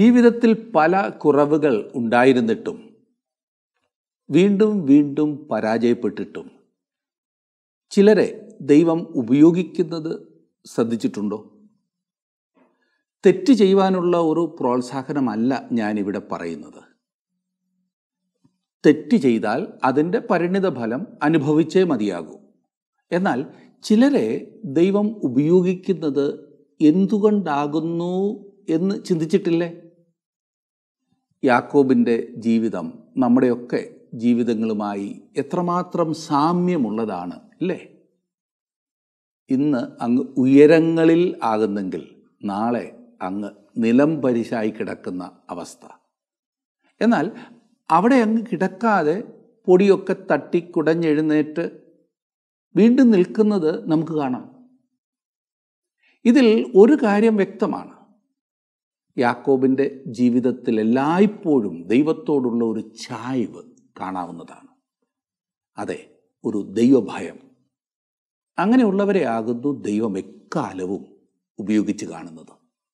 ജീവിതത്തിൽ പല കുറവുകൾ ഉണ്ടായിരുന്നിട്ടും വീണ്ടും വീണ്ടും പരാജയപ്പെട്ടിട്ടും ചിലരെ ദൈവം ഉപയോഗിക്കുന്നത് ശ്രദ്ധിച്ചിട്ടുണ്ടോ തെറ്റ് ചെയ്യുവാനുള്ള ഒരു പ്രോത്സാഹനമല്ല ഞാനിവിടെ പറയുന്നത് തെറ്റ് ചെയ്താൽ അതിൻ്റെ പരിണിത ഫലം അനുഭവിച്ചേ മതിയാകൂ എന്നാൽ ചിലരെ ദൈവം ഉപയോഗിക്കുന്നത് എന്തുകൊണ്ടാകുന്നു എന്ന് ചിന്തിച്ചിട്ടില്ലേ യാക്കോബിൻ്റെ ജീവിതം നമ്മുടെയൊക്കെ ജീവിതങ്ങളുമായി എത്രമാത്രം സാമ്യമുള്ളതാണ് അല്ലേ ഇന്ന് അങ്ങ് ഉയരങ്ങളിൽ ആകുന്നെങ്കിൽ നാളെ അങ്ങ് നിലം പരിശായി കിടക്കുന്ന അവസ്ഥ എന്നാൽ അവിടെ അങ്ങ് കിടക്കാതെ പൊടിയൊക്കെ തട്ടി കുടഞ്ഞെഴുന്നേറ്റ് വീണ്ടും നിൽക്കുന്നത് നമുക്ക് കാണാം ഇതിൽ ഒരു കാര്യം വ്യക്തമാണ് യാക്കോബിൻ്റെ ജീവിതത്തിൽ എല്ലായ്പ്പോഴും ദൈവത്തോടുള്ള ഒരു ചായ്വ് കാണാവുന്നതാണ് അതെ ഒരു ദൈവഭയം അങ്ങനെയുള്ളവരെ ആകുന്നു ദൈവം എക്കാലവും ഉപയോഗിച്ച് കാണുന്നത്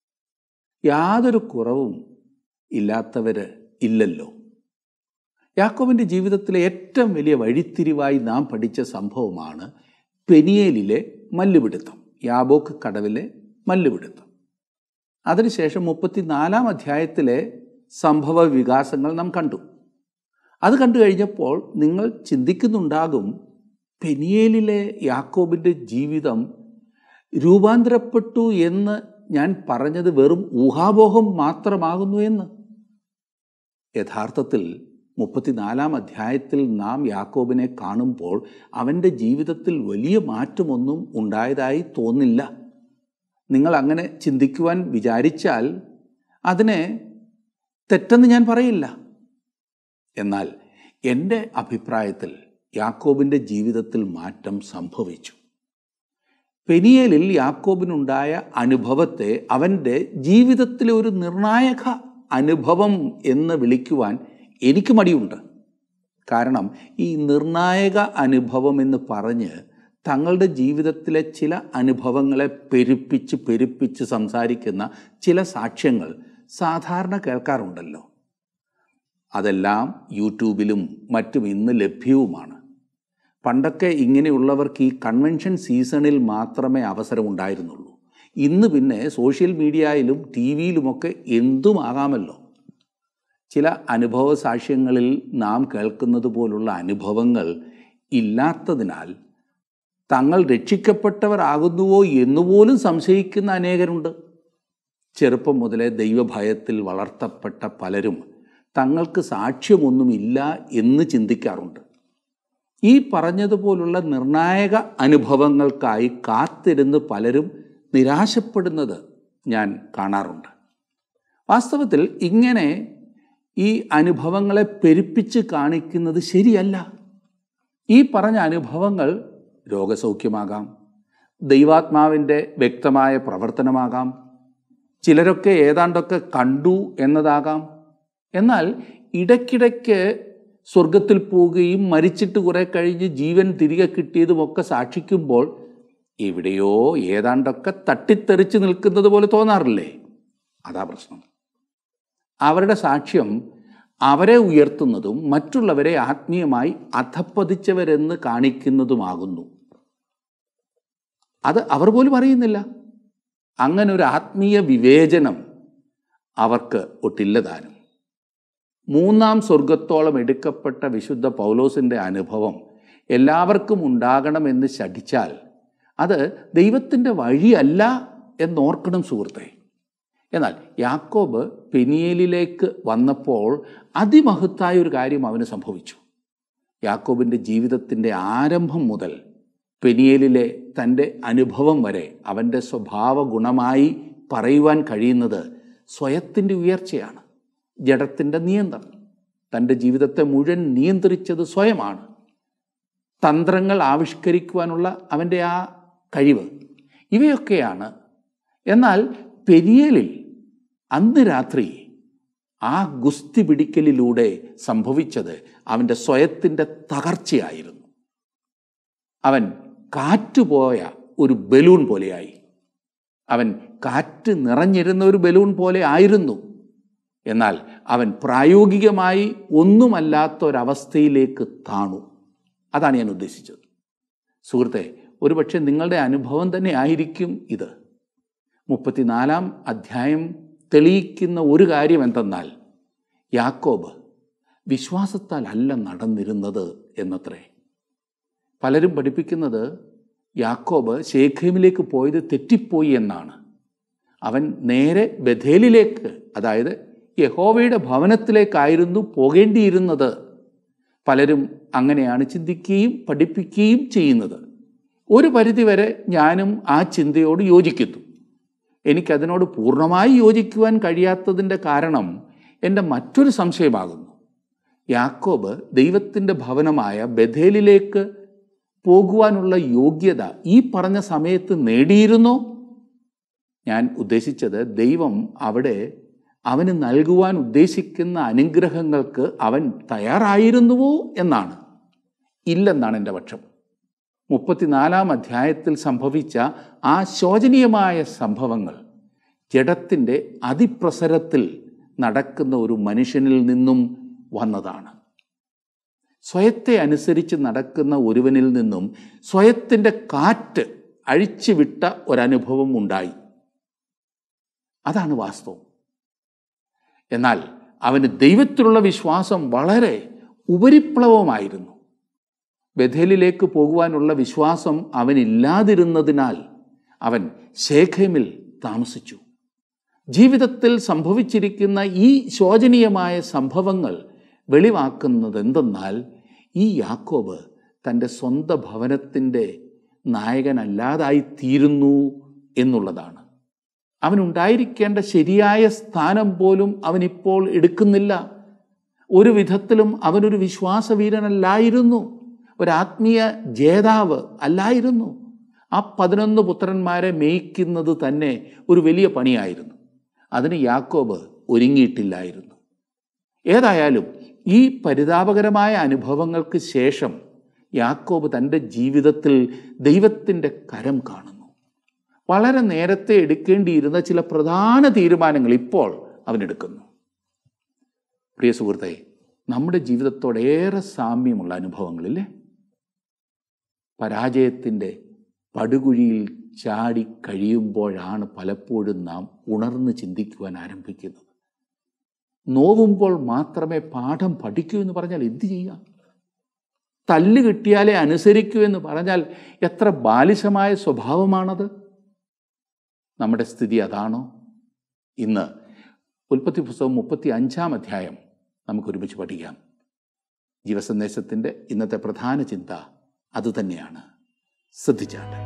യാതൊരു കുറവും ഇല്ലാത്തവർ ഇല്ലല്ലോ യാക്കോബിൻ്റെ ജീവിതത്തിലെ ഏറ്റവും വലിയ വഴിത്തിരിവായി നാം പഠിച്ച സംഭവമാണ് പെനിയേലിലെ മല്ലുപിടുത്തം യാബോക്ക് കടവിലെ മല്ലുപിടുത്തം അതിനുശേഷം മുപ്പത്തിനാലാം അധ്യായത്തിലെ സംഭവ വികാസങ്ങൾ നാം കണ്ടു അത് കണ്ടു കഴിഞ്ഞപ്പോൾ നിങ്ങൾ ചിന്തിക്കുന്നുണ്ടാകും പെനിയേലിലെ യാക്കോബിൻ്റെ ജീവിതം രൂപാന്തരപ്പെട്ടു എന്ന് ഞാൻ പറഞ്ഞത് വെറും ഊഹാപോഹം മാത്രമാകുന്നു എന്ന് യഥാർത്ഥത്തിൽ മുപ്പത്തിനാലാം അധ്യായത്തിൽ നാം യാക്കോബിനെ കാണുമ്പോൾ അവൻ്റെ ജീവിതത്തിൽ വലിയ മാറ്റമൊന്നും ഉണ്ടായതായി തോന്നില്ല നിങ്ങൾ അങ്ങനെ ചിന്തിക്കുവാൻ വിചാരിച്ചാൽ അതിനെ തെറ്റെന്ന് ഞാൻ പറയില്ല എന്നാൽ എൻ്റെ അഭിപ്രായത്തിൽ യാക്കോബിൻ്റെ ജീവിതത്തിൽ മാറ്റം സംഭവിച്ചു പെനിയേലിൽ യാക്കോബിനുണ്ടായ അനുഭവത്തെ അവൻ്റെ ജീവിതത്തിലെ ഒരു നിർണായക അനുഭവം എന്ന് വിളിക്കുവാൻ എനിക്ക് മടിയുണ്ട് കാരണം ഈ നിർണായക അനുഭവം എന്ന് പറഞ്ഞ് തങ്ങളുടെ ജീവിതത്തിലെ ചില അനുഭവങ്ങളെ പെരുപ്പിച്ച് പെരുപ്പിച്ച് സംസാരിക്കുന്ന ചില സാക്ഷ്യങ്ങൾ സാധാരണ കേൾക്കാറുണ്ടല്ലോ അതെല്ലാം യൂട്യൂബിലും മറ്റും ഇന്ന് ലഭ്യവുമാണ് പണ്ടൊക്കെ ഇങ്ങനെയുള്ളവർക്ക് ഈ കൺവെൻഷൻ സീസണിൽ മാത്രമേ അവസരമുണ്ടായിരുന്നുള്ളൂ ഇന്ന് പിന്നെ സോഷ്യൽ മീഡിയയിലും ടി വിയിലുമൊക്കെ എന്തുമാകാമല്ലോ ചില അനുഭവ സാക്ഷ്യങ്ങളിൽ നാം കേൾക്കുന്നത് പോലുള്ള അനുഭവങ്ങൾ ഇല്ലാത്തതിനാൽ തങ്ങൾ രക്ഷിക്കപ്പെട്ടവരാകുന്നുവോ എന്നുപോലും സംശയിക്കുന്ന അനേകരുണ്ട് ചെറുപ്പം മുതലേ ദൈവഭയത്തിൽ വളർത്തപ്പെട്ട പലരും തങ്ങൾക്ക് സാക്ഷ്യമൊന്നുമില്ല എന്ന് ചിന്തിക്കാറുണ്ട് ഈ പറഞ്ഞതുപോലുള്ള നിർണായക അനുഭവങ്ങൾക്കായി കാത്തിരുന്ന് പലരും നിരാശപ്പെടുന്നത് ഞാൻ കാണാറുണ്ട് വാസ്തവത്തിൽ ഇങ്ങനെ ഈ അനുഭവങ്ങളെ പെരുപ്പിച്ച് കാണിക്കുന്നത് ശരിയല്ല ഈ പറഞ്ഞ അനുഭവങ്ങൾ രോഗസൗഖ്യമാകാം ദൈവാത്മാവിൻ്റെ വ്യക്തമായ പ്രവർത്തനമാകാം ചിലരൊക്കെ ഏതാണ്ടൊക്കെ കണ്ടു എന്നതാകാം എന്നാൽ ഇടയ്ക്കിടയ്ക്ക് സ്വർഗത്തിൽ പോവുകയും മരിച്ചിട്ട് കുറെ കഴിഞ്ഞ് ജീവൻ തിരികെ കിട്ടിയതുമൊക്കെ സാക്ഷിക്കുമ്പോൾ എവിടെയോ ഏതാണ്ടൊക്കെ തട്ടിത്തെറിച്ച് നിൽക്കുന്നത് പോലെ തോന്നാറില്ലേ അതാ പ്രശ്നം അവരുടെ സാക്ഷ്യം അവരെ ഉയർത്തുന്നതും മറ്റുള്ളവരെ ആത്മീയമായി അധപ്പതിച്ചവരെന്ന് കാണിക്കുന്നതുമാകുന്നു അത് അവർ പോലും അറിയുന്നില്ല അങ്ങനെ ഒരു ആത്മീയ വിവേചനം അവർക്ക് ഒട്ടില്ലതാനും മൂന്നാം സ്വർഗത്തോളം എടുക്കപ്പെട്ട വിശുദ്ധ പൗലോസിൻ്റെ അനുഭവം എല്ലാവർക്കും ഉണ്ടാകണമെന്ന് ശഠിച്ചാൽ അത് ദൈവത്തിൻ്റെ വഴിയല്ല എന്നോർക്കണം സുഹൃത്തെ എന്നാൽ യാക്കോബ് പെനിയേലിലേക്ക് വന്നപ്പോൾ അതിമഹത്തായ ഒരു കാര്യം അവന് സംഭവിച്ചു യാക്കോബിൻ്റെ ജീവിതത്തിൻ്റെ ആരംഭം മുതൽ പെനിയേലിലെ തൻ്റെ അനുഭവം വരെ അവൻ്റെ സ്വഭാവ ഗുണമായി പറയുവാൻ കഴിയുന്നത് സ്വയത്തിൻ്റെ ഉയർച്ചയാണ് ജഡത്തിൻ്റെ നിയന്ത്രണം തൻ്റെ ജീവിതത്തെ മുഴുവൻ നിയന്ത്രിച്ചത് സ്വയമാണ് തന്ത്രങ്ങൾ ആവിഷ്കരിക്കുവാനുള്ള അവൻ്റെ ആ കഴിവ് ഇവയൊക്കെയാണ് എന്നാൽ പെരിയലിൽ അന്ന് രാത്രി ആ ഗുസ്തി പിടിക്കലിലൂടെ സംഭവിച്ചത് അവൻ്റെ സ്വയത്തിൻ്റെ തകർച്ചയായിരുന്നു അവൻ കാറ്റുപോയ ഒരു ബലൂൺ പോലെയായി അവൻ കാറ്റ് നിറഞ്ഞിരുന്ന ഒരു ബലൂൺ പോലെ ആയിരുന്നു എന്നാൽ അവൻ പ്രായോഗികമായി ഒന്നുമല്ലാത്ത ഒരവസ്ഥയിലേക്ക് താണു അതാണ് ഞാൻ ഉദ്ദേശിച്ചത് സുഹൃത്തെ ഒരുപക്ഷെ നിങ്ങളുടെ അനുഭവം തന്നെ ആയിരിക്കും ഇത് മുപ്പത്തിനാലാം അധ്യായം തെളിയിക്കുന്ന ഒരു കാര്യം എന്തെന്നാൽ യാക്കോബ് വിശ്വാസത്താൽ അല്ല നടന്നിരുന്നത് എന്നത്രേ പലരും പഠിപ്പിക്കുന്നത് യാക്കോബ് ശേഖേമിലേക്ക് പോയത് തെറ്റിപ്പോയി എന്നാണ് അവൻ നേരെ ബഥേലിലേക്ക് അതായത് യഹോവയുടെ ഭവനത്തിലേക്കായിരുന്നു പോകേണ്ടിയിരുന്നത് പലരും അങ്ങനെയാണ് ചിന്തിക്കുകയും പഠിപ്പിക്കുകയും ചെയ്യുന്നത് ഒരു പരിധിവരെ ഞാനും ആ ചിന്തയോട് യോജിക്കുന്നു എനിക്കതിനോട് പൂർണ്ണമായി യോജിക്കുവാൻ കഴിയാത്തതിൻ്റെ കാരണം എൻ്റെ മറ്റൊരു സംശയമാകുന്നു യാക്കോബ് ദൈവത്തിൻ്റെ ഭവനമായ ബഥേലിലേക്ക് പോകുവാനുള്ള യോഗ്യത ഈ പറഞ്ഞ സമയത്ത് നേടിയിരുന്നോ ഞാൻ ഉദ്ദേശിച്ചത് ദൈവം അവിടെ അവന് നൽകുവാൻ ഉദ്ദേശിക്കുന്ന അനുഗ്രഹങ്ങൾക്ക് അവൻ തയ്യാറായിരുന്നുവോ എന്നാണ് ഇല്ലെന്നാണ് എൻ്റെ പക്ഷം മുപ്പത്തിനാലാം അധ്യായത്തിൽ സംഭവിച്ച ആ ശോചനീയമായ സംഭവങ്ങൾ ജഡത്തിൻ്റെ അതിപ്രസരത്തിൽ നടക്കുന്ന ഒരു മനുഷ്യനിൽ നിന്നും വന്നതാണ് സ്വയത്തെ അനുസരിച്ച് നടക്കുന്ന ഒരുവനിൽ നിന്നും സ്വയത്തിൻ്റെ കാറ്റ് അഴിച്ചുവിട്ട ഒരനുഭവം ഉണ്ടായി അതാണ് വാസ്തവം എന്നാൽ അവന് ദൈവത്തിലുള്ള വിശ്വാസം വളരെ ഉപരിപ്ലവമായിരുന്നു ബഥേലിലേക്ക് പോകുവാനുള്ള വിശ്വാസം അവനില്ലാതിരുന്നതിനാൽ അവൻ ശേഖേമിൽ താമസിച്ചു ജീവിതത്തിൽ സംഭവിച്ചിരിക്കുന്ന ഈ ശോചനീയമായ സംഭവങ്ങൾ വെളിവാക്കുന്നത് എന്തെന്നാൽ ഈ യാക്കോബ് തൻ്റെ സ്വന്തം ഭവനത്തിൻ്റെ നായകനല്ലാതായി തീരുന്നു എന്നുള്ളതാണ് അവനുണ്ടായിരിക്കേണ്ട ശരിയായ സ്ഥാനം പോലും അവനിപ്പോൾ എടുക്കുന്നില്ല ഒരു വിധത്തിലും അവനൊരു വിശ്വാസവീരനല്ലായിരുന്നു ഒരാത്മീയ ജേതാവ് അല്ലായിരുന്നു ആ പതിനൊന്ന് പുത്രന്മാരെ മേയ്ക്കുന്നത് തന്നെ ഒരു വലിയ പണിയായിരുന്നു അതിന് യാക്കോബ് ഒരുങ്ങിയിട്ടില്ലായിരുന്നു ഏതായാലും ഈ പരിതാപകരമായ അനുഭവങ്ങൾക്ക് ശേഷം യാക്കോബ് തൻ്റെ ജീവിതത്തിൽ ദൈവത്തിൻ്റെ കരം കാണുന്നു വളരെ നേരത്തെ എടുക്കേണ്ടിയിരുന്ന ചില പ്രധാന തീരുമാനങ്ങൾ ഇപ്പോൾ അവനെടുക്കുന്നു പ്രിയ സുഹൃത്തെ നമ്മുടെ ജീവിതത്തോടേറെ സാമ്യമുള്ള അനുഭവങ്ങളില്ലേ പരാജയത്തിൻ്റെ പടുകുഴിയിൽ ചാടി കഴിയുമ്പോഴാണ് പലപ്പോഴും നാം ഉണർന്ന് ചിന്തിക്കുവാൻ ആരംഭിക്കുന്നത് നോവുമ്പോൾ മാത്രമേ പാഠം പഠിക്കൂ എന്ന് പറഞ്ഞാൽ എന്ത് ചെയ്യാം തല്ല് കിട്ടിയാലേ അനുസരിക്കൂ എന്ന് പറഞ്ഞാൽ എത്ര ബാലിശമായ സ്വഭാവമാണത് നമ്മുടെ സ്ഥിതി അതാണോ ഇന്ന് ഉൽപ്പത്തി പുസ്തകം മുപ്പത്തി അഞ്ചാം അധ്യായം നമുക്ക് ഒരുമിച്ച് പഠിക്കാം ജീവസന്ദേശത്തിൻ്റെ ഇന്നത്തെ പ്രധാന ചിന്ത അതുതന്നെയാണ് ശ്രദ്ധിച്ചാട്ട്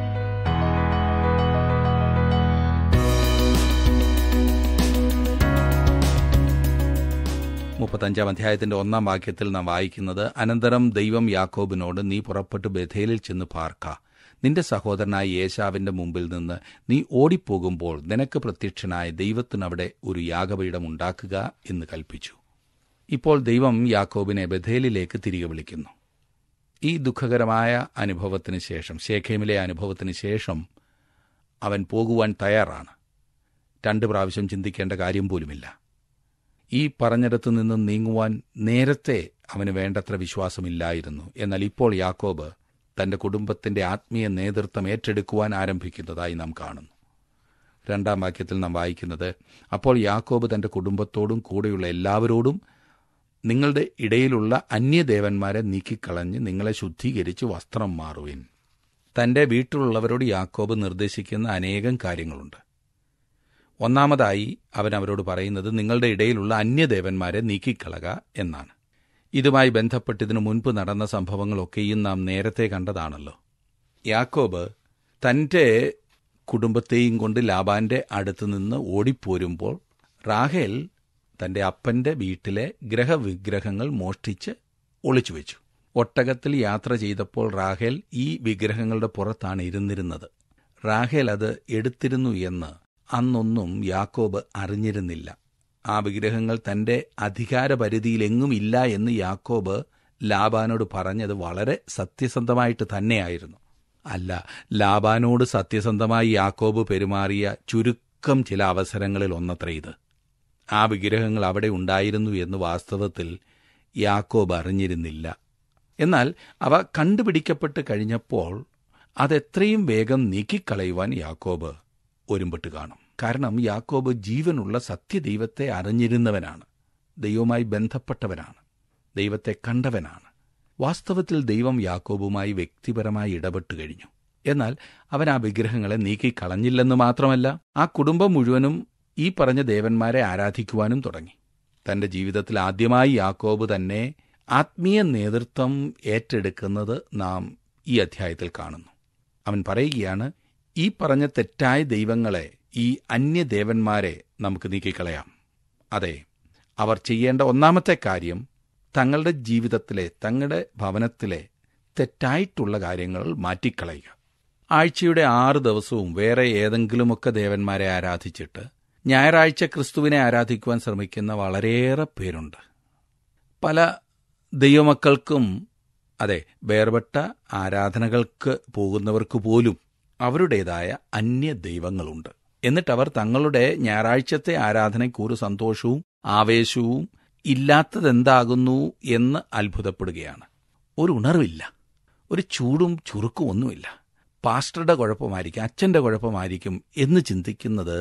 മുപ്പത്തഞ്ചാം അധ്യായത്തിന്റെ ഒന്നാം വാക്യത്തിൽ നാം വായിക്കുന്നത് അനന്തരം ദൈവം യാക്കോബിനോട് നീ പുറപ്പെട്ട് ബഥേലിൽ ചെന്ന് പാർക്ക നിന്റെ സഹോദരനായ യേശാവിന്റെ മുമ്പിൽ നിന്ന് നീ ഓടിപ്പോകുമ്പോൾ നിനക്ക് പ്രത്യക്ഷനായ ദൈവത്തിനവിടെ ഒരു യാഗപീഠം ഉണ്ടാക്കുക എന്ന് കൽപ്പിച്ചു ഇപ്പോൾ ദൈവം യാക്കോബിനെ ബഥേലിലേക്ക് തിരികെ വിളിക്കുന്നു ഈ ദുഃഖകരമായ അനുഭവത്തിന് ശേഷം ശേഖേമിലെ അനുഭവത്തിന് ശേഷം അവൻ പോകുവാൻ തയ്യാറാണ് രണ്ട് പ്രാവശ്യം ചിന്തിക്കേണ്ട കാര്യം പോലുമില്ല ഈ പറഞ്ഞിടത്തു നിന്നും നീങ്ങുവാൻ നേരത്തെ അവന് വേണ്ടത്ര വിശ്വാസമില്ലായിരുന്നു എന്നാൽ ഇപ്പോൾ യാക്കോബ് തന്റെ കുടുംബത്തിന്റെ ആത്മീയ നേതൃത്വം ഏറ്റെടുക്കുവാൻ ആരംഭിക്കുന്നതായി നാം കാണുന്നു രണ്ടാം വാക്യത്തിൽ നാം വായിക്കുന്നത് അപ്പോൾ യാക്കോബ് തന്റെ കുടുംബത്തോടും കൂടെയുള്ള എല്ലാവരോടും നിങ്ങളുടെ ഇടയിലുള്ള അന്യദേവന്മാരെ നീക്കിക്കളഞ്ഞ് നിങ്ങളെ ശുദ്ധീകരിച്ച് വസ്ത്രം മാറുവിൻ തന്റെ വീട്ടിലുള്ളവരോട് യാക്കോബ് നിർദ്ദേശിക്കുന്ന അനേകം കാര്യങ്ങളുണ്ട് ഒന്നാമതായി അവൻ അവരോട് പറയുന്നത് നിങ്ങളുടെ ഇടയിലുള്ള അന്യദേവന്മാരെ നീക്കിക്കളക എന്നാണ് ഇതുമായി ബന്ധപ്പെട്ട് മുൻപ് നടന്ന സംഭവങ്ങളൊക്കെയും നാം നേരത്തെ കണ്ടതാണല്ലോ യാക്കോബ് തന്റെ കുടുംബത്തെയും കൊണ്ട് ലാബാന്റെ അടുത്ത് നിന്ന് ഓടിപ്പോരുമ്പോൾ റാഹേൽ തന്റെ അപ്പന്റെ വീട്ടിലെ ഗ്രഹവിഗ്രഹങ്ങൾ മോഷ്ടിച്ച് ഒളിച്ചുവെച്ചു ഒട്ടകത്തിൽ യാത്ര ചെയ്തപ്പോൾ റാഹേൽ ഈ വിഗ്രഹങ്ങളുടെ പുറത്താണ് ഇരുന്നിരുന്നത് റാഹേൽ അത് എടുത്തിരുന്നു എന്ന് അന്നൊന്നും യാക്കോബ് അറിഞ്ഞിരുന്നില്ല ആ വിഗ്രഹങ്ങൾ തന്റെ അധികാരപരിധിയിലെങ്ങും ഇല്ല എന്ന് യാക്കോബ് ലാബാനോട് പറഞ്ഞത് വളരെ സത്യസന്ധമായിട്ട് തന്നെയായിരുന്നു അല്ല ലാബാനോട് സത്യസന്ധമായി യാക്കോബ് പെരുമാറിയ ചുരുക്കം ചില അവസരങ്ങളിൽ ഒന്നത്ര ഇത് ആ വിഗ്രഹങ്ങൾ അവിടെ ഉണ്ടായിരുന്നു എന്ന് വാസ്തവത്തിൽ യാക്കോബ് അറിഞ്ഞിരുന്നില്ല എന്നാൽ അവ കണ്ടുപിടിക്കപ്പെട്ട് കഴിഞ്ഞപ്പോൾ അതെത്രയും വേഗം നീക്കിക്കളയുവാൻ യാക്കോബ് ഒരുമ്പെട്ട് കാണും കാരണം യാക്കോബ് ജീവനുള്ള സത്യദൈവത്തെ അറിഞ്ഞിരുന്നവനാണ് ദൈവവുമായി ബന്ധപ്പെട്ടവനാണ് ദൈവത്തെ കണ്ടവനാണ് വാസ്തവത്തിൽ ദൈവം യാക്കോബുമായി വ്യക്തിപരമായി ഇടപെട്ടു കഴിഞ്ഞു എന്നാൽ അവൻ ആ വിഗ്രഹങ്ങളെ നീക്കിക്കളഞ്ഞില്ലെന്ന് മാത്രമല്ല ആ കുടുംബം മുഴുവനും ഈ പറഞ്ഞ ദേവന്മാരെ ആരാധിക്കുവാനും തുടങ്ങി തന്റെ ജീവിതത്തിൽ ആദ്യമായി യാക്കോബ് തന്നെ ആത്മീയ നേതൃത്വം ഏറ്റെടുക്കുന്നത് നാം ഈ അധ്യായത്തിൽ കാണുന്നു അവൻ പറയുകയാണ് ഈ പറഞ്ഞ തെറ്റായ ദൈവങ്ങളെ ഈ അന്യദേവന്മാരെ നമുക്ക് നീക്കിക്കളയാം അതെ അവർ ചെയ്യേണ്ട ഒന്നാമത്തെ കാര്യം തങ്ങളുടെ ജീവിതത്തിലെ തങ്ങളുടെ ഭവനത്തിലെ തെറ്റായിട്ടുള്ള കാര്യങ്ങൾ മാറ്റിക്കളയുക ആഴ്ചയുടെ ആറ് ദിവസവും വേറെ ഏതെങ്കിലുമൊക്കെ ദേവന്മാരെ ആരാധിച്ചിട്ട് ഞായറാഴ്ച ക്രിസ്തുവിനെ ആരാധിക്കുവാൻ ശ്രമിക്കുന്ന വളരെയേറെ പേരുണ്ട് പല ദൈവമക്കൾക്കും അതെ വേർപെട്ട ആരാധനകൾക്ക് പോകുന്നവർക്ക് പോലും അവരുടേതായ അന്യ ദൈവങ്ങളുണ്ട് എന്നിട്ട് അവർ തങ്ങളുടെ ഞായറാഴ്ചത്തെ ആരാധനയ്ക്ക് ഒരു സന്തോഷവും ആവേശവും ഇല്ലാത്തതെന്താകുന്നു എന്ന് അത്ഭുതപ്പെടുകയാണ് ഒരു ഉണർവില്ല ഒരു ചൂടും ചുറുക്കും ഒന്നുമില്ല പാസ്റ്ററുടെ കുഴപ്പമായിരിക്കും അച്ഛൻ്റെ കുഴപ്പമായിരിക്കും എന്ന് ചിന്തിക്കുന്നത്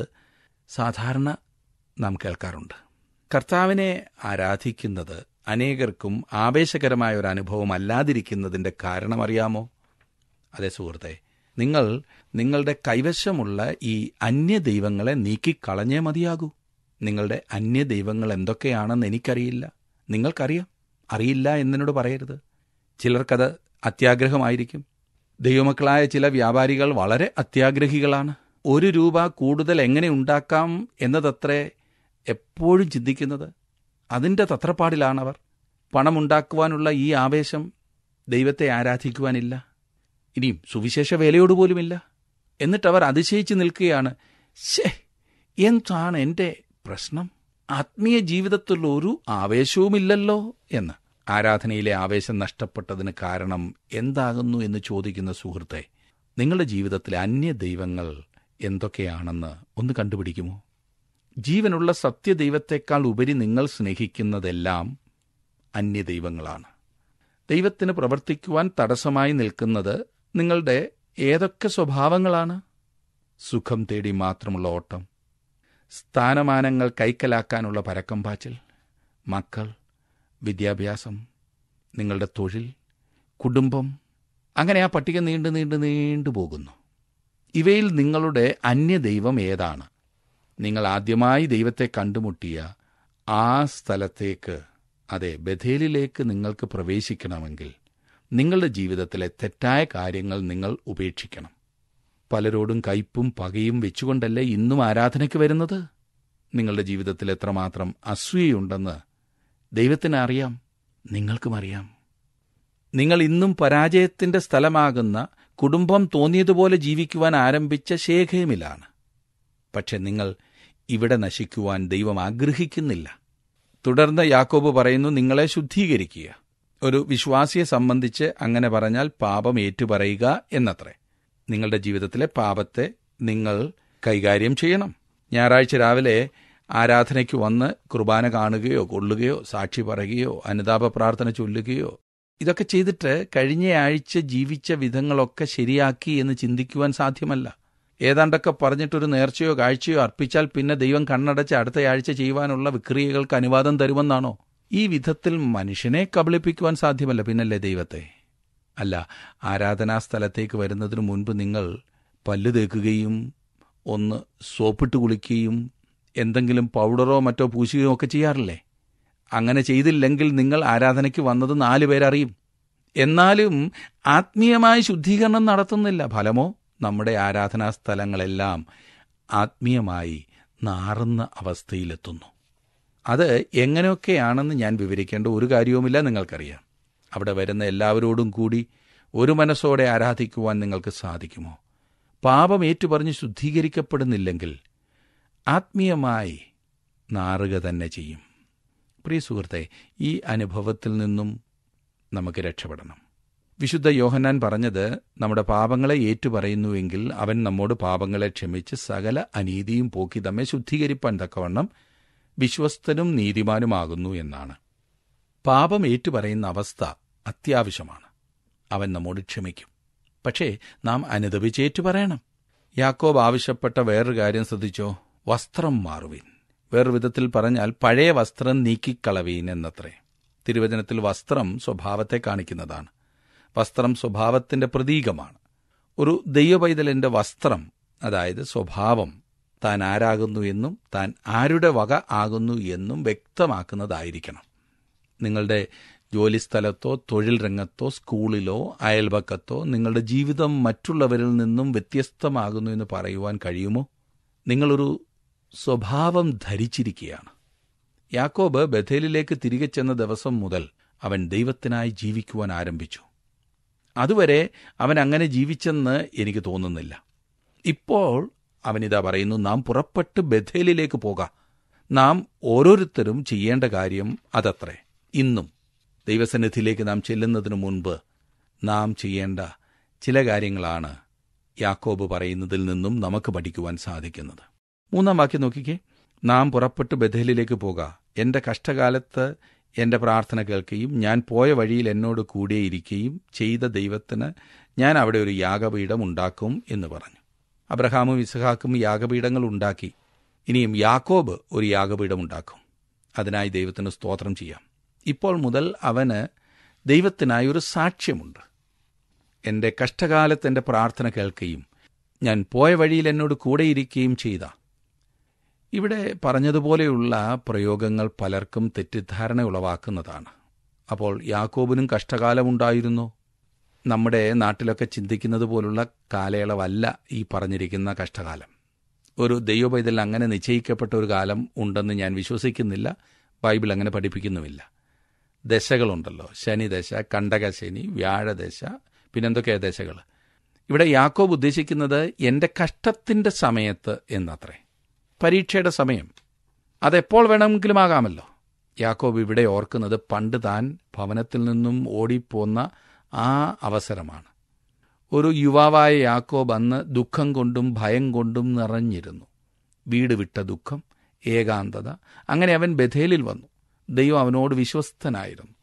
സാധാരണ നാം കേൾക്കാറുണ്ട് കർത്താവിനെ ആരാധിക്കുന്നത് അനേകർക്കും ആവേശകരമായ ഒരു അനുഭവം അല്ലാതിരിക്കുന്നതിൻ്റെ കാരണമറിയാമോ അതെ സുഹൃത്തെ നിങ്ങൾ നിങ്ങളുടെ കൈവശമുള്ള ഈ അന്യ ദൈവങ്ങളെ നീക്കിക്കളഞ്ഞേ മതിയാകൂ നിങ്ങളുടെ അന്യ ദൈവങ്ങൾ എന്തൊക്കെയാണെന്ന് എനിക്കറിയില്ല നിങ്ങൾക്കറിയാം അറിയില്ല എന്നോട് പറയരുത് ചിലർക്കത് അത്യാഗ്രഹമായിരിക്കും ദൈവമക്കളായ ചില വ്യാപാരികൾ വളരെ അത്യാഗ്രഹികളാണ് ഒരു രൂപ കൂടുതൽ എങ്ങനെ ഉണ്ടാക്കാം എന്നതത്രേ എപ്പോഴും ചിന്തിക്കുന്നത് അതിൻ്റെ തത്രപ്പാടിലാണവർ പണമുണ്ടാക്കുവാനുള്ള ഈ ആവേശം ദൈവത്തെ ആരാധിക്കുവാനില്ല ഇനിയും സുവിശേഷ വേലയോടുപോലുമില്ല എന്നിട്ടവർ അതിശയിച്ചു നിൽക്കുകയാണ് ശേ എന്താണ് എൻ്റെ പ്രശ്നം ആത്മീയ ജീവിതത്തിൽ ഒരു ആവേശവുമില്ലല്ലോ എന്ന് ആരാധനയിലെ ആവേശം നഷ്ടപ്പെട്ടതിന് കാരണം എന്താകുന്നു എന്ന് ചോദിക്കുന്ന സുഹൃത്തെ നിങ്ങളുടെ ജീവിതത്തിലെ അന്യ ദൈവങ്ങൾ എന്തൊക്കെയാണെന്ന് ഒന്ന് കണ്ടുപിടിക്കുമോ ജീവനുള്ള സത്യദൈവത്തെക്കാൾ ഉപരി നിങ്ങൾ സ്നേഹിക്കുന്നതെല്ലാം അന്യദൈവങ്ങളാണ് ദൈവത്തിന് പ്രവർത്തിക്കുവാൻ തടസ്സമായി നിൽക്കുന്നത് നിങ്ങളുടെ ഏതൊക്കെ സ്വഭാവങ്ങളാണ് സുഖം തേടി മാത്രമുള്ള ഓട്ടം സ്ഥാനമാനങ്ങൾ കൈക്കലാക്കാനുള്ള പരക്കം പാച്ചിൽ മക്കൾ വിദ്യാഭ്യാസം നിങ്ങളുടെ തൊഴിൽ കുടുംബം അങ്ങനെ ആ പട്ടിക നീണ്ടു നീണ്ടു നീണ്ടു പോകുന്നു ഇവയിൽ നിങ്ങളുടെ അന്യദൈവം ഏതാണ് നിങ്ങൾ ആദ്യമായി ദൈവത്തെ കണ്ടുമുട്ടിയ ആ സ്ഥലത്തേക്ക് അതെ ബഥേലിലേക്ക് നിങ്ങൾക്ക് പ്രവേശിക്കണമെങ്കിൽ നിങ്ങളുടെ ജീവിതത്തിലെ തെറ്റായ കാര്യങ്ങൾ നിങ്ങൾ ഉപേക്ഷിക്കണം പലരോടും കയ്പും പകയും വെച്ചുകൊണ്ടല്ലേ ഇന്നും ആരാധനയ്ക്ക് വരുന്നത് നിങ്ങളുടെ ജീവിതത്തിൽ എത്രമാത്രം അസൂയയുണ്ടെന്ന് ദൈവത്തിന് അറിയാം നിങ്ങൾക്കും അറിയാം നിങ്ങൾ ഇന്നും പരാജയത്തിന്റെ സ്ഥലമാകുന്ന കുടുംബം തോന്നിയതുപോലെ ജീവിക്കുവാൻ ആരംഭിച്ച ശേഖയമിലാണ് പക്ഷെ നിങ്ങൾ ഇവിടെ നശിക്കുവാൻ ദൈവം ആഗ്രഹിക്കുന്നില്ല തുടർന്ന് യാക്കോബ് പറയുന്നു നിങ്ങളെ ശുദ്ധീകരിക്കുക ഒരു വിശ്വാസിയെ സംബന്ധിച്ച് അങ്ങനെ പറഞ്ഞാൽ പാപം ഏറ്റുപറയുക എന്നത്രേ നിങ്ങളുടെ ജീവിതത്തിലെ പാപത്തെ നിങ്ങൾ കൈകാര്യം ചെയ്യണം ഞായറാഴ്ച രാവിലെ ആരാധനയ്ക്ക് വന്ന് കുർബാന കാണുകയോ കൊള്ളുകയോ സാക്ഷി പറയുകയോ അനുതാപ പ്രാർത്ഥന ചൊല്ലുകയോ ഇതൊക്കെ ചെയ്തിട്ട് കഴിഞ്ഞ ആഴ്ച ജീവിച്ച വിധങ്ങളൊക്കെ ശരിയാക്കി എന്ന് ചിന്തിക്കുവാൻ സാധ്യമല്ല ഏതാണ്ടൊക്കെ പറഞ്ഞിട്ടൊരു നേർച്ചയോ കാഴ്ചയോ അർപ്പിച്ചാൽ പിന്നെ ദൈവം കണ്ണടച്ച് അടുത്ത ആഴ്ച ചെയ്യുവാനുള്ള വിക്രിയകൾക്ക് അനുവാദം തരുമെന്നാണോ ഈ വിധത്തിൽ മനുഷ്യനെ കബളിപ്പിക്കുവാൻ സാധ്യമല്ല പിന്നല്ലേ ദൈവത്തെ അല്ല ആരാധനാ സ്ഥലത്തേക്ക് വരുന്നതിനു മുൻപ് നിങ്ങൾ പല്ല് തേക്കുകയും ഒന്ന് സോപ്പിട്ട് കുളിക്കുകയും എന്തെങ്കിലും പൗഡറോ മറ്റോ പൂശുകയോ ഒക്കെ ചെയ്യാറില്ലേ അങ്ങനെ ചെയ്തില്ലെങ്കിൽ നിങ്ങൾ ആരാധനയ്ക്ക് വന്നത് നാലു പേരറിയും എന്നാലും ആത്മീയമായ ശുദ്ധീകരണം നടത്തുന്നില്ല ഫലമോ നമ്മുടെ ആരാധനാ സ്ഥലങ്ങളെല്ലാം ആത്മീയമായി നാറുന്ന അവസ്ഥയിലെത്തുന്നു അത് എങ്ങനെയൊക്കെയാണെന്ന് ഞാൻ വിവരിക്കേണ്ട ഒരു കാര്യവുമില്ല നിങ്ങൾക്കറിയാം അവിടെ വരുന്ന എല്ലാവരോടും കൂടി ഒരു മനസ്സോടെ ആരാധിക്കുവാൻ നിങ്ങൾക്ക് സാധിക്കുമോ പാപം ഏറ്റുപറഞ്ഞ് ശുദ്ധീകരിക്കപ്പെടുന്നില്ലെങ്കിൽ ആത്മീയമായി നാറുക തന്നെ ചെയ്യും പ്രിയ സുഹൃത്തെ ഈ അനുഭവത്തിൽ നിന്നും നമുക്ക് രക്ഷപ്പെടണം വിശുദ്ധ യോഹന്നാൻ പറഞ്ഞത് നമ്മുടെ പാപങ്ങളെ ഏറ്റുപറയുന്നുവെങ്കിൽ അവൻ നമ്മോട് പാപങ്ങളെ ക്ഷമിച്ച് സകല അനീതിയും പോക്കി നമ്മെ ശുദ്ധീകരിപ്പാൻ തക്കവണ്ണം വിശ്വസ്തനും നീതിമാനുമാകുന്നു എന്നാണ് പാപം ഏറ്റുപറയുന്ന അവസ്ഥ അത്യാവശ്യമാണ് അവൻ നമ്മോട് ക്ഷമിക്കും പക്ഷേ നാം അനുദപിച്ചേറ്റു പറയണം യാക്കോബ് ആവശ്യപ്പെട്ട വേറൊരു കാര്യം ശ്രദ്ധിച്ചോ വസ്ത്രം മാറുവിൻ വേറൊരു വിധത്തിൽ പറഞ്ഞാൽ പഴയ വസ്ത്രം നീക്കിക്കളവീൻ എന്നത്രേ തിരുവചനത്തിൽ വസ്ത്രം സ്വഭാവത്തെ കാണിക്കുന്നതാണ് വസ്ത്രം സ്വഭാവത്തിന്റെ പ്രതീകമാണ് ഒരു ദൈവപൈതലിന്റെ വസ്ത്രം അതായത് സ്വഭാവം താൻ ആരാകുന്നു എന്നും താൻ ആരുടെ വക ആകുന്നു എന്നും വ്യക്തമാക്കുന്നതായിരിക്കണം നിങ്ങളുടെ ജോലിസ്ഥലത്തോ തൊഴിൽ രംഗത്തോ സ്കൂളിലോ അയൽപക്കത്തോ നിങ്ങളുടെ ജീവിതം മറ്റുള്ളവരിൽ നിന്നും വ്യത്യസ്തമാകുന്നു എന്ന് പറയുവാൻ കഴിയുമോ നിങ്ങളൊരു സ്വഭാവം ധരിച്ചിരിക്കുകയാണ് യാക്കോബ് ബഥേലിലേക്ക് തിരികെ ചെന്ന ദിവസം മുതൽ അവൻ ദൈവത്തിനായി ജീവിക്കുവാൻ ആരംഭിച്ചു അതുവരെ അവൻ അങ്ങനെ ജീവിച്ചെന്ന് എനിക്ക് തോന്നുന്നില്ല ഇപ്പോൾ അവനിതാ പറയുന്നു നാം പുറപ്പെട്ട് ബഥേലിലേക്ക് പോകാം നാം ഓരോരുത്തരും ചെയ്യേണ്ട കാര്യം അതത്രേ ഇന്നും ദൈവസന്നിധിയിലേക്ക് നാം ചെല്ലുന്നതിനു മുൻപ് നാം ചെയ്യേണ്ട ചില കാര്യങ്ങളാണ് യാക്കോബ് പറയുന്നതിൽ നിന്നും നമുക്ക് പഠിക്കുവാൻ സാധിക്കുന്നത് മൂന്നാം വാക്യം നോക്കിക്കേ നാം പുറപ്പെട്ട് ബഥേലിലേക്ക് പോകാം എന്റെ കഷ്ടകാലത്ത് എന്റെ പ്രാർത്ഥന കേൾക്കുകയും ഞാൻ പോയ വഴിയിൽ എന്നോട് കൂടിയിരിക്കുകയും ചെയ്ത ദൈവത്തിന് ഞാൻ അവിടെ ഒരു യാഗപീഠം ഉണ്ടാക്കും എന്ന് പറഞ്ഞു അബ്രഹാമും ഇസഹാക്കും യാഗപീഠങ്ങൾ ഉണ്ടാക്കി ഇനിയും യാക്കോബ് ഒരു യാഗപീഠം ഉണ്ടാക്കും അതിനായി ദൈവത്തിന് സ്തോത്രം ചെയ്യാം ഇപ്പോൾ മുതൽ അവന് ദൈവത്തിനായി ഒരു സാക്ഷ്യമുണ്ട് എന്റെ കഷ്ടകാലത്ത് എന്റെ പ്രാർത്ഥന കേൾക്കുകയും ഞാൻ പോയ വഴിയിൽ എന്നോട് കൂടെയിരിക്കുകയും ചെയ്ത ഇവിടെ പറഞ്ഞതുപോലെയുള്ള പ്രയോഗങ്ങൾ പലർക്കും തെറ്റിദ്ധാരണ ഉളവാക്കുന്നതാണ് അപ്പോൾ യാക്കോബിനും കഷ്ടകാലമുണ്ടായിരുന്നു നമ്മുടെ നാട്ടിലൊക്കെ ചിന്തിക്കുന്നത് പോലുള്ള കാലയളവല്ല ഈ പറഞ്ഞിരിക്കുന്ന കഷ്ടകാലം ഒരു ദൈവപൈതൽ അങ്ങനെ നിശ്ചയിക്കപ്പെട്ട ഒരു കാലം ഉണ്ടെന്ന് ഞാൻ വിശ്വസിക്കുന്നില്ല ബൈബിൾ അങ്ങനെ പഠിപ്പിക്കുന്നുമില്ല ദശകളുണ്ടല്ലോ ശനിദശ കണ്ടകശനി വ്യാഴദശ പിന്നെന്തൊക്കെയാ ദശകൾ ഇവിടെ യാക്കോബ് ഉദ്ദേശിക്കുന്നത് എൻ്റെ കഷ്ടത്തിൻ്റെ സമയത്ത് എന്നത്രേ പരീക്ഷയുടെ സമയം അതെപ്പോൾ വേണമെങ്കിലും ആകാമല്ലോ യാക്കോബ് ഇവിടെ ഓർക്കുന്നത് പണ്ട് താൻ ഭവനത്തിൽ നിന്നും ഓടിപ്പോന്ന ആ അവസരമാണ് ഒരു യുവാവായ യാക്കോബ് അന്ന് ദുഃഖം കൊണ്ടും ഭയം കൊണ്ടും നിറഞ്ഞിരുന്നു വീട് വിട്ട ദുഃഖം ഏകാന്തത അങ്ങനെ അവൻ ബഥേലിൽ വന്നു ദൈവം അവനോട് വിശ്വസ്തനായിരുന്നു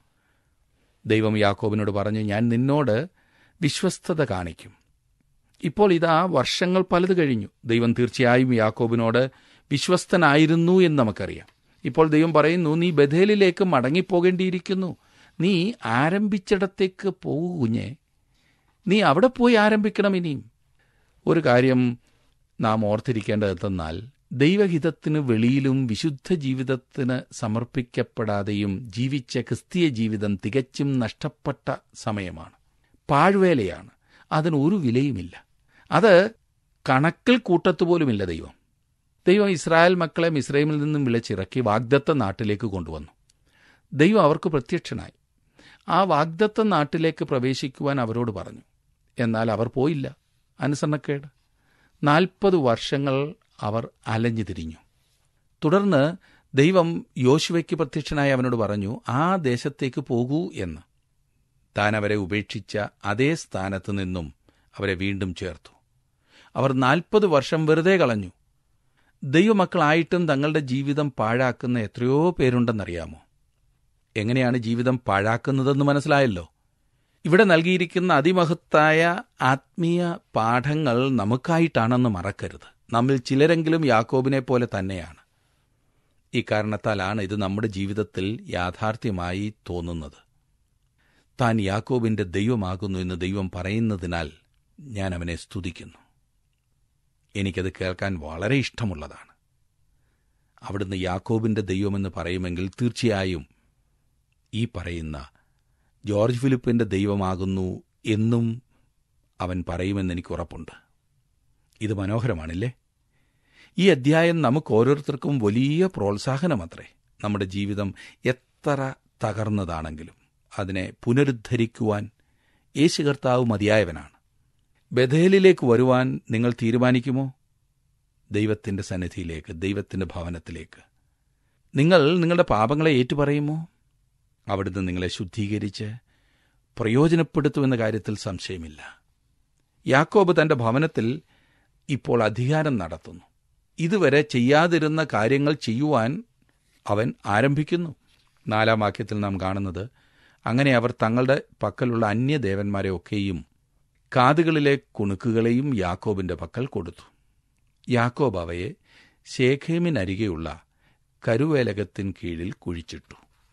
ദൈവം യാക്കോബിനോട് പറഞ്ഞു ഞാൻ നിന്നോട് വിശ്വസ്തത കാണിക്കും ഇപ്പോൾ ഇതാ വർഷങ്ങൾ പലത് കഴിഞ്ഞു ദൈവം തീർച്ചയായും യാക്കോബിനോട് വിശ്വസ്തനായിരുന്നു എന്ന് നമുക്കറിയാം ഇപ്പോൾ ദൈവം പറയുന്നു നീ ബഥേലിലേക്ക് മടങ്ങിപ്പോകേണ്ടിയിരിക്കുന്നു നീ ആരംഭിച്ചിടത്തേക്ക് പോകൂ കുഞ്ഞെ നീ അവിടെ പോയി ആരംഭിക്കണം ഇനിയും ഒരു കാര്യം നാം ഓർത്തിരിക്കേണ്ടതെന്നാൽ ദൈവഹിതത്തിന് വെളിയിലും വിശുദ്ധ ജീവിതത്തിന് സമർപ്പിക്കപ്പെടാതെയും ജീവിച്ച ക്രിസ്തീയ ജീവിതം തികച്ചും നഷ്ടപ്പെട്ട സമയമാണ് പാഴ്വേലയാണ് അതിന് ഒരു വിലയുമില്ല അത് കണക്കിൽ കൂട്ടത്തുപോലുമില്ല ദൈവം ദൈവം ഇസ്രായേൽ മക്കളെ മിസ്രൈമിൽ നിന്നും വിളിച്ചിറക്കി വാഗ്ദത്ത നാട്ടിലേക്ക് കൊണ്ടുവന്നു ദൈവം അവർക്ക് പ്രത്യക്ഷനായി ആ വാഗ്ദത്ത നാട്ടിലേക്ക് പ്രവേശിക്കുവാൻ അവരോട് പറഞ്ഞു എന്നാൽ അവർ പോയില്ല അനുസരണക്കേട് നാൽപ്പത് വർഷങ്ങൾ അവർ അലഞ്ഞു തിരിഞ്ഞു തുടർന്ന് ദൈവം യോശുവയ്ക്ക് പ്രത്യക്ഷനായി അവനോട് പറഞ്ഞു ആ ദേശത്തേക്ക് പോകൂ എന്ന് താൻ അവരെ ഉപേക്ഷിച്ച അതേ സ്ഥാനത്ത് നിന്നും അവരെ വീണ്ടും ചേർത്തു അവർ നാൽപ്പത് വർഷം വെറുതെ കളഞ്ഞു ദൈവമക്കളായിട്ടും തങ്ങളുടെ ജീവിതം പാഴാക്കുന്ന എത്രയോ പേരുണ്ടെന്നറിയാമോ എങ്ങനെയാണ് ജീവിതം പാഴാക്കുന്നതെന്ന് മനസ്സിലായല്ലോ ഇവിടെ നൽകിയിരിക്കുന്ന അതിമഹത്തായ ആത്മീയ പാഠങ്ങൾ നമുക്കായിട്ടാണെന്ന് മറക്കരുത് നമ്മിൽ ചിലരെങ്കിലും യാക്കോബിനെ പോലെ തന്നെയാണ് ഇക്കാരണത്താലാണ് ഇത് നമ്മുടെ ജീവിതത്തിൽ യാഥാർത്ഥ്യമായി തോന്നുന്നത് താൻ യാക്കോബിന്റെ ദൈവമാകുന്നു എന്ന് ദൈവം പറയുന്നതിനാൽ ഞാൻ അവനെ സ്തുതിക്കുന്നു എനിക്കത് കേൾക്കാൻ വളരെ ഇഷ്ടമുള്ളതാണ് അവിടുന്ന് യാക്കോബിന്റെ ദൈവമെന്ന് പറയുമെങ്കിൽ തീർച്ചയായും ഈ പറയുന്ന ജോർജ് ഫിലിപ്പിന്റെ ദൈവമാകുന്നു എന്നും അവൻ പറയുമെന്ന് എനിക്ക് ഉറപ്പുണ്ട് ഇത് മനോഹരമാണില്ലേ ഈ അധ്യായം നമുക്ക് ഓരോരുത്തർക്കും വലിയ പ്രോത്സാഹനമത്രേ നമ്മുടെ ജീവിതം എത്ര തകർന്നതാണെങ്കിലും അതിനെ പുനരുദ്ധരിക്കുവാൻ യേശു കർത്താവ് മതിയായവനാണ് ബഥേലിലേക്ക് വരുവാൻ നിങ്ങൾ തീരുമാനിക്കുമോ ദൈവത്തിന്റെ സന്നിധിയിലേക്ക് ദൈവത്തിന്റെ ഭവനത്തിലേക്ക് നിങ്ങൾ നിങ്ങളുടെ പാപങ്ങളെ ഏറ്റുപറയുമോ അവിടുന്ന് നിങ്ങളെ ശുദ്ധീകരിച്ച് പ്രയോജനപ്പെടുത്തുമെന്ന കാര്യത്തിൽ സംശയമില്ല യാക്കോബ് തന്റെ ഭവനത്തിൽ ഇപ്പോൾ അധികാരം നടത്തുന്നു ഇതുവരെ ചെയ്യാതിരുന്ന കാര്യങ്ങൾ ചെയ്യുവാൻ അവൻ ആരംഭിക്കുന്നു നാലാം വാക്യത്തിൽ നാം കാണുന്നത് അങ്ങനെ അവർ തങ്ങളുടെ പക്കലുള്ള അന്യദേവന്മാരെ ഒക്കെയും കാതുകളിലെ കുണുക്കുകളെയും യാക്കോബിന്റെ പക്കൽ കൊടുത്തു യാക്കോബ് അവയെ ശേഖേമിനരികെയുള്ള കരുവേലകത്തിൻ കീഴിൽ കുഴിച്ചിട്ടു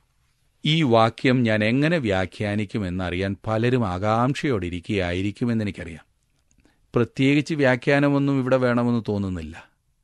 ഈ വാക്യം ഞാൻ എങ്ങനെ വ്യാഖ്യാനിക്കുമെന്നറിയാൻ പലരും ആകാംക്ഷയോടെ ഇരിക്കുകയായിരിക്കുമെന്ന് എനിക്കറിയാം പ്രത്യേകിച്ച് വ്യാഖ്യാനമൊന്നും ഇവിടെ വേണമെന്ന് തോന്നുന്നില്ല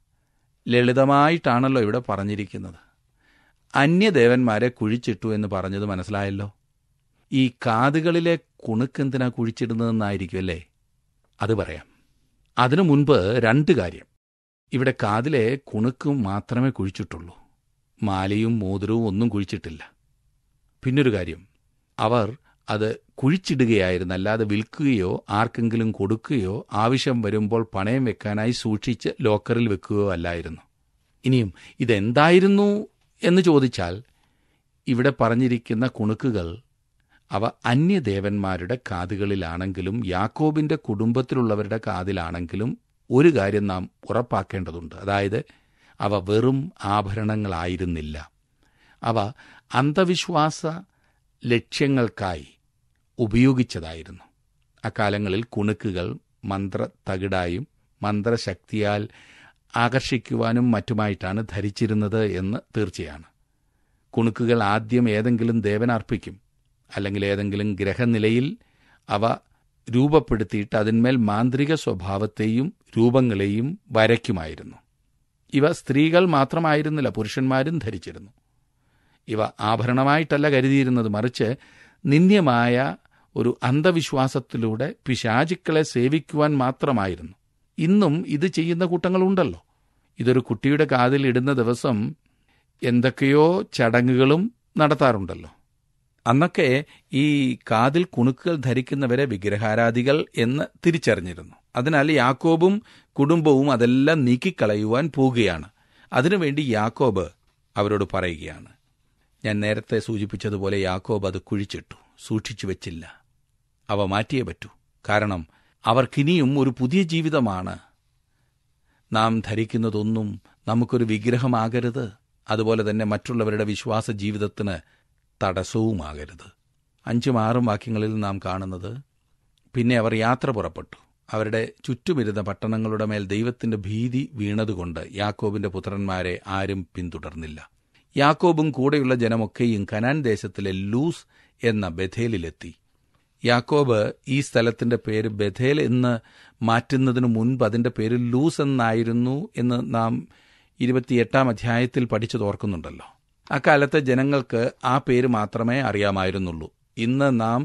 ലളിതമായിട്ടാണല്ലോ ഇവിടെ പറഞ്ഞിരിക്കുന്നത് അന്യദേവന്മാരെ കുഴിച്ചിട്ടു എന്ന് പറഞ്ഞത് മനസ്സിലായല്ലോ ഈ കാതുകളിലെ കുണുക്കെന്തിനാ കുഴിച്ചിടുന്നതെന്നായിരിക്കും അല്ലേ അത് പറയാം അതിനു മുൻപ് രണ്ട് കാര്യം ഇവിടെ കാതിലെ കുണുക്കും മാത്രമേ കുഴിച്ചിട്ടുള്ളൂ മാലയും മോതിരവും ഒന്നും കുഴിച്ചിട്ടില്ല പിന്നൊരു കാര്യം അവർ അത് കുഴിച്ചിടുകയായിരുന്നു അല്ലാതെ വിൽക്കുകയോ ആർക്കെങ്കിലും കൊടുക്കുകയോ ആവശ്യം വരുമ്പോൾ പണയം വെക്കാനായി സൂക്ഷിച്ച് ലോക്കറിൽ വെക്കുകയോ അല്ലായിരുന്നു ഇനിയും ഇതെന്തായിരുന്നു എന്ന് ചോദിച്ചാൽ ഇവിടെ പറഞ്ഞിരിക്കുന്ന കുണുക്കുകൾ അവ അന്യദേവന്മാരുടെ കാതുകളിലാണെങ്കിലും യാക്കോബിന്റെ കുടുംബത്തിലുള്ളവരുടെ കാതിലാണെങ്കിലും ഒരു കാര്യം നാം ഉറപ്പാക്കേണ്ടതുണ്ട് അതായത് അവ വെറും ആഭരണങ്ങളായിരുന്നില്ല അവ അന്ധവിശ്വാസ ലക്ഷ്യങ്ങൾക്കായി ഉപയോഗിച്ചതായിരുന്നു അക്കാലങ്ങളിൽ കുണുക്കുകൾ മന്ത്ര തകിടായും മന്ത്രശക്തിയാൽ ആകർഷിക്കുവാനും മറ്റുമായിട്ടാണ് ധരിച്ചിരുന്നത് എന്ന് തീർച്ചയാണ് കുണുക്കുകൾ ആദ്യം ഏതെങ്കിലും ദേവനർപ്പിക്കും അല്ലെങ്കിൽ ഏതെങ്കിലും ഗ്രഹനിലയിൽ അവ രൂപപ്പെടുത്തിയിട്ട് അതിന്മേൽ മാന്ത്രിക സ്വഭാവത്തെയും രൂപങ്ങളെയും വരയ്ക്കുമായിരുന്നു ഇവ സ്ത്രീകൾ മാത്രമായിരുന്നില്ല പുരുഷന്മാരും ധരിച്ചിരുന്നു ഇവ ആഭരണമായിട്ടല്ല കരുതിയിരുന്നത് മറിച്ച് നിന്ദ്യമായ ഒരു അന്ധവിശ്വാസത്തിലൂടെ പിശാചുക്കളെ സേവിക്കുവാൻ മാത്രമായിരുന്നു ഇന്നും ഇത് ചെയ്യുന്ന കൂട്ടങ്ങളുണ്ടല്ലോ ഇതൊരു കുട്ടിയുടെ കാതിൽ ഇടുന്ന ദിവസം എന്തൊക്കെയോ ചടങ്ങുകളും നടത്താറുണ്ടല്ലോ അന്നൊക്കെ ഈ കാതിൽ കുണുക്കുകൾ ധരിക്കുന്നവരെ വിഗ്രഹാരാധികൾ എന്ന് തിരിച്ചറിഞ്ഞിരുന്നു അതിനാൽ യാക്കോബും കുടുംബവും അതെല്ലാം നീക്കിക്കളയുവാൻ പോവുകയാണ് അതിനുവേണ്ടി യാക്കോബ് അവരോട് പറയുകയാണ് ഞാൻ നേരത്തെ സൂചിപ്പിച്ചതുപോലെ യാക്കോബ് അത് കുഴിച്ചിട്ടു സൂക്ഷിച്ചു വെച്ചില്ല അവ മാറ്റിയേ പറ്റൂ കാരണം അവർക്കിനിയും ഒരു പുതിയ ജീവിതമാണ് നാം ധരിക്കുന്നതൊന്നും നമുക്കൊരു വിഗ്രഹമാകരുത് അതുപോലെ തന്നെ മറ്റുള്ളവരുടെ വിശ്വാസ ജീവിതത്തിന് തടസ്സവുമാകരുത് അഞ്ചും ആറും വാക്യങ്ങളിൽ നാം കാണുന്നത് പിന്നെ അവർ യാത്ര പുറപ്പെട്ടു അവരുടെ ചുറ്റുമിരുന്ന പട്ടണങ്ങളുടെ മേൽ ദൈവത്തിന്റെ ഭീതി വീണതുകൊണ്ട് യാക്കോബിന്റെ പുത്രന്മാരെ ആരും പിന്തുടർന്നില്ല യാക്കോബും കൂടെയുള്ള ജനമൊക്കെയും കനാൻ ദേശത്തിലെ ലൂസ് എന്ന ബഥേലിലെത്തി യാക്കോബ് ഈ സ്ഥലത്തിന്റെ പേര് ബഥേൽ എന്ന് മാറ്റുന്നതിനു മുൻപ് അതിന്റെ പേര് ലൂസ് എന്നായിരുന്നു എന്ന് നാം ഇരുപത്തിയെട്ടാം അധ്യായത്തിൽ പഠിച്ചതോർക്കുന്നുണ്ടല്ലോ അക്കാലത്തെ ജനങ്ങൾക്ക് ആ പേര് മാത്രമേ അറിയാമായിരുന്നുള്ളൂ ഇന്ന് നാം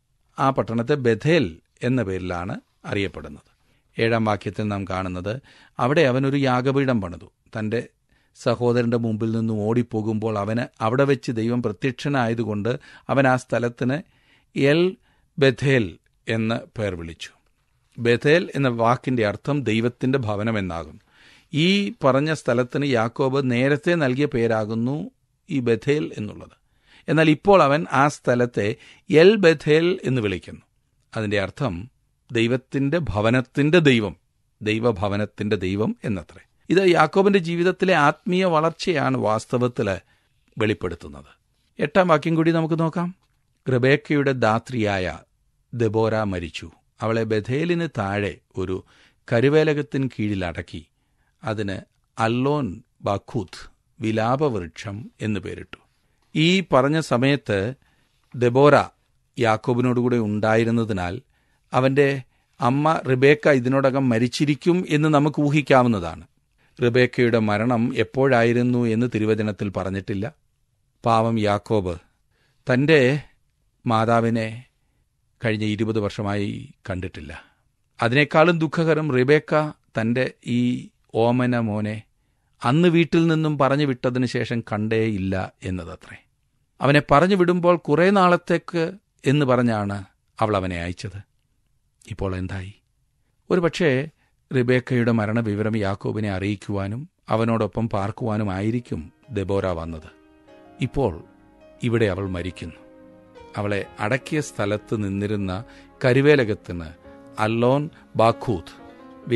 ആ പട്ടണത്തെ ബഥേൽ എന്ന പേരിലാണ് അറിയപ്പെടുന്നത് ഏഴാം വാക്യത്തിൽ നാം കാണുന്നത് അവിടെ അവനൊരു യാഗപീഠം പണിതു തന്റെ സഹോദരന്റെ മുമ്പിൽ നിന്നും ഓടിപ്പോകുമ്പോൾ അവന് അവിടെ വെച്ച് ദൈവം പ്രത്യക്ഷനായതുകൊണ്ട് അവൻ ആ സ്ഥലത്തിന് എൽ ബഥേൽ എന്ന് പേർ വിളിച്ചു ബഥേൽ എന്ന വാക്കിന്റെ അർത്ഥം ദൈവത്തിന്റെ ഭവനം എന്നാകും ഈ പറഞ്ഞ സ്ഥലത്തിന് യാക്കോബ് നേരത്തെ നൽകിയ പേരാകുന്നു ഈ ബഥേൽ എന്നുള്ളത് എന്നാൽ ഇപ്പോൾ അവൻ ആ സ്ഥലത്തെ എൽ ബഥേൽ എന്ന് വിളിക്കുന്നു അതിന്റെ അർത്ഥം ദൈവത്തിന്റെ ഭവനത്തിന്റെ ദൈവം ദൈവഭവനത്തിന്റെ ദൈവം എന്നത്രേ ഇത് യാക്കോബിന്റെ ജീവിതത്തിലെ ആത്മീയ വളർച്ചയാണ് വാസ്തവത്തിൽ വെളിപ്പെടുത്തുന്നത് എട്ടാം വാക്യം കൂടി നമുക്ക് നോക്കാം റബേക്കയുടെ ദാത്രിയായ ദബോര മരിച്ചു അവളെ ബഥേലിന് താഴെ ഒരു കരുവേലകത്തിന് കീഴിൽ അടക്കി അതിന് അല്ലോൻ ബഖൂത്ത് വിലാപവൃക്ഷം എന്ന് പേരിട്ടു ഈ പറഞ്ഞ സമയത്ത് ദബോര യാക്കോബിനോടുകൂടെ ഉണ്ടായിരുന്നതിനാൽ അവന്റെ അമ്മ റിബേക്ക ഇതിനോടകം മരിച്ചിരിക്കും എന്ന് നമുക്ക് ഊഹിക്കാവുന്നതാണ് റിബേക്കയുടെ മരണം എപ്പോഴായിരുന്നു എന്ന് തിരുവചനത്തിൽ പറഞ്ഞിട്ടില്ല പാവം യാക്കോബ് തന്റെ മാതാവിനെ കഴിഞ്ഞ ഇരുപത് വർഷമായി കണ്ടിട്ടില്ല അതിനേക്കാളും ദുഃഖകരം റിബേക്ക തന്റെ ഈ ഓമന മോനെ അന്ന് വീട്ടിൽ നിന്നും പറഞ്ഞു വിട്ടതിന് ശേഷം കണ്ടേയില്ല എന്നതത്രേ അവനെ പറഞ്ഞു വിടുമ്പോൾ കുറെ നാളത്തേക്ക് എന്ന് പറഞ്ഞാണ് അവൾ അവനെ അയച്ചത് ഇപ്പോൾ എന്തായി ഒരുപക്ഷേ റിബേക്കയുടെ മരണവിവരം യാക്കോബിനെ അറിയിക്കുവാനും അവനോടൊപ്പം പാർക്കുവാനുമായിരിക്കും ദബോര വന്നത് ഇപ്പോൾ ഇവിടെ അവൾ മരിക്കുന്നു അവളെ അടക്കിയ സ്ഥലത്ത് നിന്നിരുന്ന കരുവേലകത്തിന് അല്ലോൻ ബാഖൂത്ത്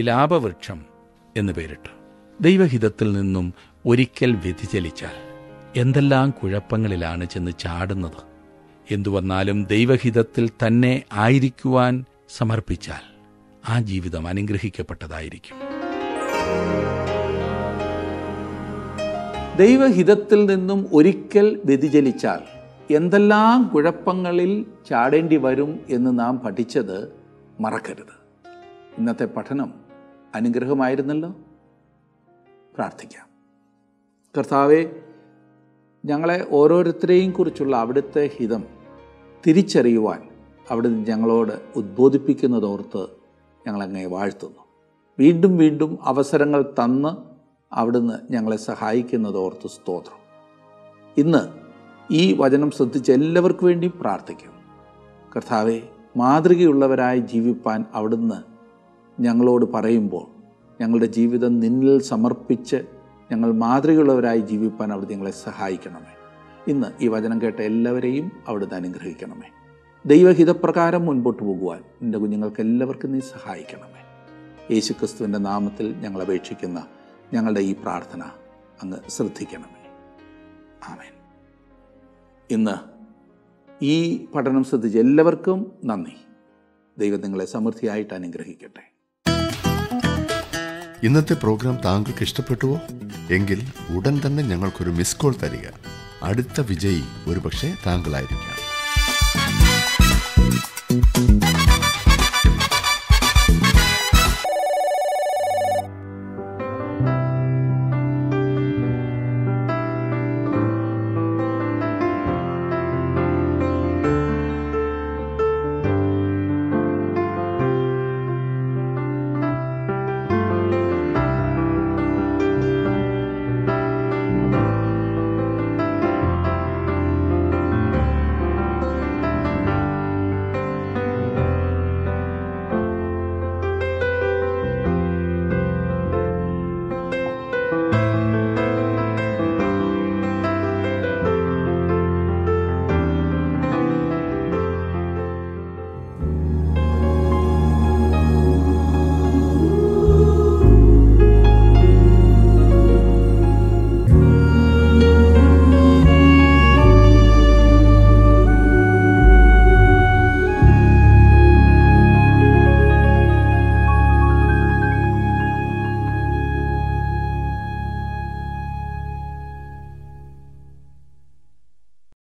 വിലാപവൃക്ഷം എന്ന് പേരിട്ടു ദൈവഹിതത്തിൽ നിന്നും ഒരിക്കൽ വ്യതിചലിച്ചാൽ എന്തെല്ലാം കുഴപ്പങ്ങളിലാണ് ചെന്ന് ചാടുന്നത് എന്തു വന്നാലും ദൈവഹിതത്തിൽ തന്നെ ആയിരിക്കുവാൻ സമർപ്പിച്ചാൽ ആ ജീവിതം അനുഗ്രഹിക്കപ്പെട്ടതായിരിക്കും ദൈവഹിതത്തിൽ നിന്നും ഒരിക്കൽ വ്യതിചലിച്ചാൽ എന്തെല്ലാം കുഴപ്പങ്ങളിൽ ചാടേണ്ടി വരും എന്ന് നാം പഠിച്ചത് മറക്കരുത് ഇന്നത്തെ പഠനം അനുഗ്രഹമായിരുന്നല്ലോ പ്രാർത്ഥിക്കാം കർത്താവെ ഞങ്ങളെ ഓരോരുത്തരെയും കുറിച്ചുള്ള അവിടുത്തെ ഹിതം തിരിച്ചറിയുവാൻ അവിടുന്ന് ഞങ്ങളോട് ഉദ്ബോധിപ്പിക്കുന്നതോർത്ത് ഞങ്ങളങ്ങനെ വാഴ്ത്തുന്നു വീണ്ടും വീണ്ടും അവസരങ്ങൾ തന്ന് അവിടുന്ന് ഞങ്ങളെ സഹായിക്കുന്നതോർത്ത് സ്തോത്രം ഇന്ന് ഈ വചനം ശ്രദ്ധിച്ച് എല്ലാവർക്കും വേണ്ടി പ്രാർത്ഥിക്കും കർത്താവെ മാതൃകയുള്ളവരായി ജീവിപ്പാൻ അവിടുന്ന് ഞങ്ങളോട് പറയുമ്പോൾ ഞങ്ങളുടെ ജീവിതം നിന്നിൽ സമർപ്പിച്ച് ഞങ്ങൾ മാതൃകയുള്ളവരായി ജീവിപ്പാൻ അവിടുന്ന് ഞങ്ങളെ സഹായിക്കണമേ ഇന്ന് ഈ വചനം കേട്ട എല്ലാവരെയും അവിടുന്ന് അനുഗ്രഹിക്കണമേ ദൈവഹിതപ്രകാരം മുൻപോട്ട് പോകുവാൻ എൻ്റെ കുഞ്ഞുങ്ങൾക്ക് എല്ലാവർക്കും നീ സഹായിക്കണമേ യേശുക്രിസ്തുവിൻ്റെ നാമത്തിൽ ഞങ്ങൾ അപേക്ഷിക്കുന്ന ഞങ്ങളുടെ ഈ പ്രാർത്ഥന അങ്ങ് ശ്രദ്ധിക്കണമേ ആമേൻ ഇന്ന് ഈ പഠനം ശ്രദ്ധിച്ച എല്ലാവർക്കും നന്ദി ദൈവം നിങ്ങളെ സമൃദ്ധിയായിട്ട് അനുഗ്രഹിക്കട്ടെ ഇന്നത്തെ പ്രോഗ്രാം താങ്കൾക്ക് ഇഷ്ടപ്പെട്ടുവോ എങ്കിൽ ഉടൻ തന്നെ ഞങ്ങൾക്കൊരു മിസ് കോൾ തരിക അടുത്ത വിജയി ഒരുപക്ഷെ താങ്കളായിരിക്കാം